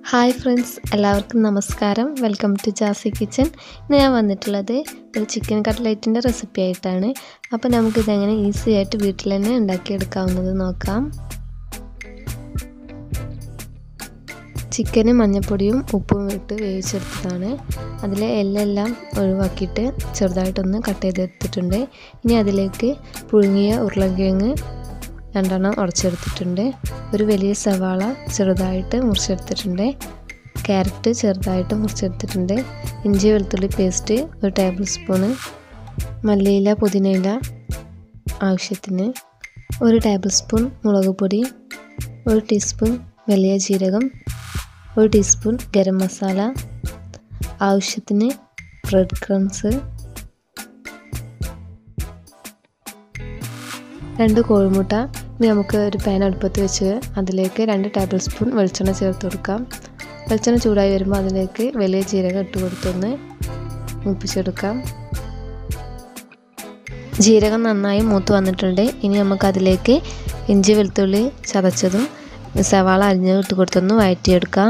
hi friends എല്ലാവർക്കും നമസ്കാരം welcome to Jassie kitchen ഇന്ന് ഞാൻ വന്നിട്ടുള്ളത് ഒരു ചിക്കൻ കട്ട്ലൈറ്റിൻ്റെ റെസിപ്പി ആയിട്ടാണ് അപ്പോൾ നമുക്കിതെങ്ങനെ ഈസി ആയിട്ട് വീട്ടിൽ തന്നെ ഉണ്ടാക്കിയെടുക്കാവുന്നത് നോക്കാം ചിക്കന് മഞ്ഞൾപ്പൊടിയും ഉപ്പും ഇട്ട് വേവിച്ചെടുത്തതാണ് അതിലെ എല്ലെല്ലാം ഒഴിവാക്കിയിട്ട് ചെറുതായിട്ടൊന്ന് കട്ട് ചെയ്തെടുത്തിട്ടുണ്ട് ഇനി അതിലേക്ക് പുഴുങ്ങിയ ഉരുളക്കിഴങ്ങ് രണ്ടെണ്ണം ഉടച്ചെടുത്തിട്ടുണ്ട് ഒരു വലിയ സവാള ചെറുതായിട്ട് മുറിച്ചെടുത്തിട്ടുണ്ട് ക്യാരറ്റ് ചെറുതായിട്ട് മുറിച്ചെടുത്തിട്ടുണ്ട് ഇഞ്ചി വെളുത്തുള്ളി പേസ്റ്റ് ഒരു ടേബിൾ സ്പൂണ് മല്ലിയില പുതിനയില ആവശ്യത്തിന് ഒരു ടേബിൾ സ്പൂൺ മുളക് പൊടി ഒരു ടീസ്പൂൺ വലിയ ജീരകം ഒരു ടീസ്പൂൺ ഗരം മസാല ആവശ്യത്തിന് ബ്രെഡ് ക്രംസ് രണ്ട് കോഴിമുട്ട ഇനി നമുക്ക് ഒരു പാൻ അടുപ്പത്ത് വെച്ച് അതിലേക്ക് രണ്ട് ടേബിൾ സ്പൂൺ വെളിച്ചെണ്ണ ചേർത്ത് കൊടുക്കാം വെളിച്ചെണ്ണ ചൂടായി വരുമ്പോൾ അതിലേക്ക് വലിയ ജീരകം ഇട്ട് കൊടുത്തൊന്ന് മൂപ്പിച്ചെടുക്കാം ജീരകം നന്നായി മൂത്ത് വന്നിട്ടുണ്ട് ഇനി നമുക്ക് അതിലേക്ക് ഇഞ്ചി വെളുത്തുള്ളി ചതച്ചതും സവാള അരിഞ്ഞത് ഇട്ട് കൊടുത്തൊന്ന് വഴറ്റിയെടുക്കാം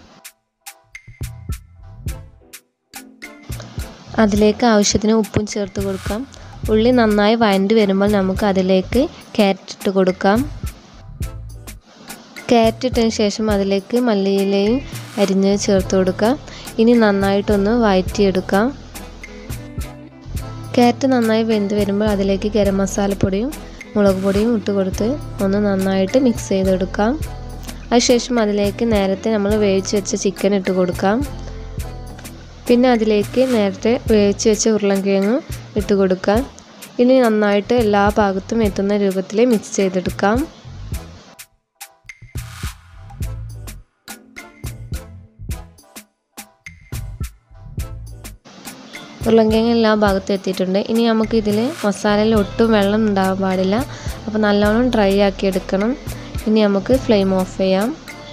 അതിലേക്ക് ആവശ്യത്തിന് ഉപ്പും ചേർത്ത് കൊടുക്കാം ഉള്ളി നന്നായി വഴണ്ടി വരുമ്പോൾ നമുക്ക് അതിലേക്ക് ക്യാരറ്റ് ഇട്ട് കൊടുക്കാം ക്യാരറ്റ് ഇട്ടതിന് ശേഷം അതിലേക്ക് മല്ലിയിലയും അരിഞ്ഞ് ചേർത്ത് കൊടുക്കാം ഇനി നന്നായിട്ടൊന്ന് വഴറ്റിയെടുക്കാം ക്യാരറ്റ് നന്നായി വെന്ത് വരുമ്പോൾ അതിലേക്ക് ഗരം മസാലപ്പൊടിയും മുളക് പൊടിയും ഇട്ട് കൊടുത്ത് ഒന്ന് നന്നായിട്ട് മിക്സ് ചെയ്തെടുക്കാം അതിനുശേഷം അതിലേക്ക് നേരത്തെ നമ്മൾ വേവിച്ച് വെച്ച ചിക്കൻ ഇട്ട് കൊടുക്കാം പിന്നെ അതിലേക്ക് നേരത്തെ വേവിച്ച് വെച്ച ഉരുളൻകിഴങ്ങ് ഇട്ട് കൊടുക്കാം ഇനി നന്നായിട്ട് എല്ലാ ഭാഗത്തും എത്തുന്ന രൂപത്തിൽ മിക്സ് ചെയ്തെടുക്കാം ഉരുളൻകിഴങ്ങ് എല്ലാ ഭാഗത്തും എത്തിയിട്ടുണ്ട് ഇനി നമുക്ക് ഇതിൽ മസാലയിൽ ഒട്ടും വെള്ളം ഉണ്ടാകാൻ പാടില്ല അപ്പോൾ നല്ലോണം ഡ്രൈ ആക്കി എടുക്കണം ഇനി നമുക്ക് ഫ്ലെയിം ഓഫ് ചെയ്യാം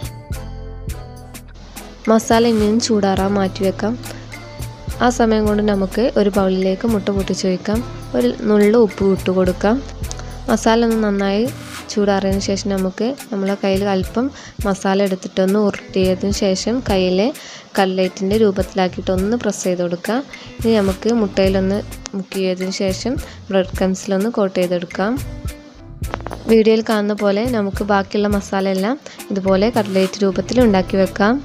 മസാല ഇനിയും ചൂടാറാൻ മാറ്റി വെക്കാം ആ സമയം കൊണ്ട് നമുക്ക് ഒരു ബൗളിലേക്ക് മുട്ട പൊട്ടിച്ച് വയ്ക്കാം ഒരു നുള്ള ഉപ്പ് ഇട്ട് കൊടുക്കാം മസാല ഒന്ന് നന്നായി ചൂടാറിയതിന് ശേഷം നമുക്ക് നമ്മളെ കയ്യിൽ അല്പം മസാല എടുത്തിട്ടൊന്ന് ഉരുട്ടിയതിന് ശേഷം കയ്യിൽ കട്ലേറ്റിൻ്റെ രൂപത്തിലാക്കിയിട്ട് ഒന്ന് പ്രസ് ചെയ്ത് കൊടുക്കാം ഇനി നമുക്ക് മുട്ടയിലൊന്ന് മുക്കിയതിന് ശേഷം ബ്രെഡ് ക്രംസിലൊന്ന് കോട്ട് ചെയ്തെടുക്കാം വീഡിയോയിൽ കാണുന്ന പോലെ നമുക്ക് ബാക്കിയുള്ള മസാല എല്ലാം ഇതുപോലെ കട്ലേറ്റ് രൂപത്തിൽ ഉണ്ടാക്കി വെക്കാം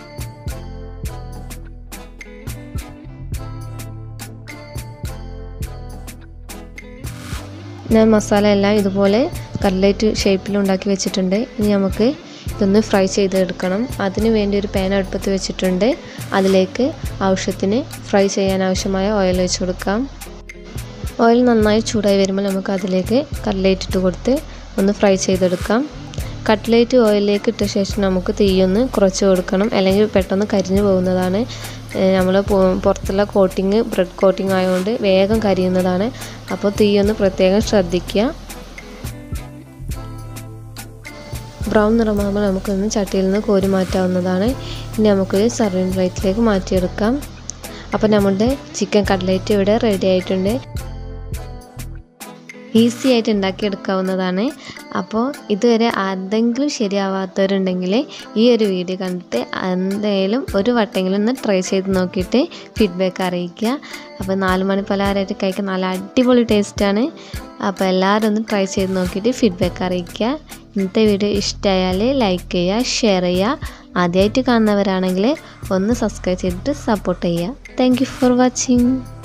ഞാൻ മസാല എല്ലാം ഇതുപോലെ കട്ലേറ്റ് ഷേപ്പിൽ ഉണ്ടാക്കി വെച്ചിട്ടുണ്ട് ഇനി നമുക്ക് ഇതൊന്ന് ഫ്രൈ ചെയ്തെടുക്കണം അതിന് വേണ്ടി ഒരു പാൻ അടുപ്പത്ത് വെച്ചിട്ടുണ്ട് അതിലേക്ക് ആവശ്യത്തിന് ഫ്രൈ ചെയ്യാൻ ആവശ്യമായ ഓയിൽ വെച്ച് കൊടുക്കാം ഓയിൽ നന്നായി ചൂടായി വരുമ്പോൾ നമുക്ക് അതിലേക്ക് കട്ലേറ്റ് ഇട്ട് കൊടുത്ത് ഒന്ന് ഫ്രൈ ചെയ്തെടുക്കാം കട്ട്ലേറ്റ് ഓയിലിലേക്ക് ഇട്ട ശേഷം നമുക്ക് തീയൊന്ന് കുറച്ച് കൊടുക്കണം അല്ലെങ്കിൽ പെട്ടെന്ന് കരിഞ്ഞു പോകുന്നതാണ് നമ്മൾ പുറത്തുള്ള കോട്ടിങ് ബ്രെഡ് കോട്ടിങ് ആയതുകൊണ്ട് വേഗം കരിയുന്നതാണ് അപ്പോൾ തീയൊന്ന് പ്രത്യേകം ശ്രദ്ധിക്കുക ബ്രൗൺ നിറമാകുമ്പോൾ നമുക്കൊന്ന് ചട്ടിയിൽ നിന്ന് കോരി മാറ്റാവുന്നതാണ് ഇനി നമുക്കൊരു സർവിങ് പ്ലേറ്റിലേക്ക് മാറ്റിയെടുക്കാം അപ്പോൾ നമ്മുടെ ചിക്കൻ കട്ട്ലേറ്റ് ഇവിടെ റെഡി ആയിട്ടുണ്ട് ഈസി ആയിട്ട് ഉണ്ടാക്കിയെടുക്കാവുന്നതാണ് അപ്പോൾ ഇതുവരെ എന്തെങ്കിലും ശരിയാവാത്തവരുണ്ടെങ്കിൽ ഈ ഒരു വീഡിയോ കണ്ടിട്ട് എന്തായാലും ഒരു വട്ടെങ്കിലും ഒന്ന് ട്രൈ ചെയ്ത് നോക്കിയിട്ട് ഫീഡ്ബാക്ക് അറിയിക്കുക അപ്പോൾ നാല് മണി പലഹാരമായിട്ട് കഴിക്കാൻ നല്ല അടിപൊളി ടേസ്റ്റാണ് അപ്പോൾ എല്ലാവരും ഒന്ന് ട്രൈ ചെയ്ത് നോക്കിയിട്ട് ഫീഡ്ബാക്ക് അറിയിക്കുക ഇന്നത്തെ വീഡിയോ ഇഷ്ടമായാൽ ലൈക്ക് ചെയ്യുക ഷെയർ ചെയ്യുക ആദ്യമായിട്ട് കാണുന്നവരാണെങ്കിൽ ഒന്ന് സബ്സ്ക്രൈബ് ചെയ്തിട്ട് സപ്പോർട്ട് ചെയ്യുക താങ്ക് ഫോർ വാച്ചിങ്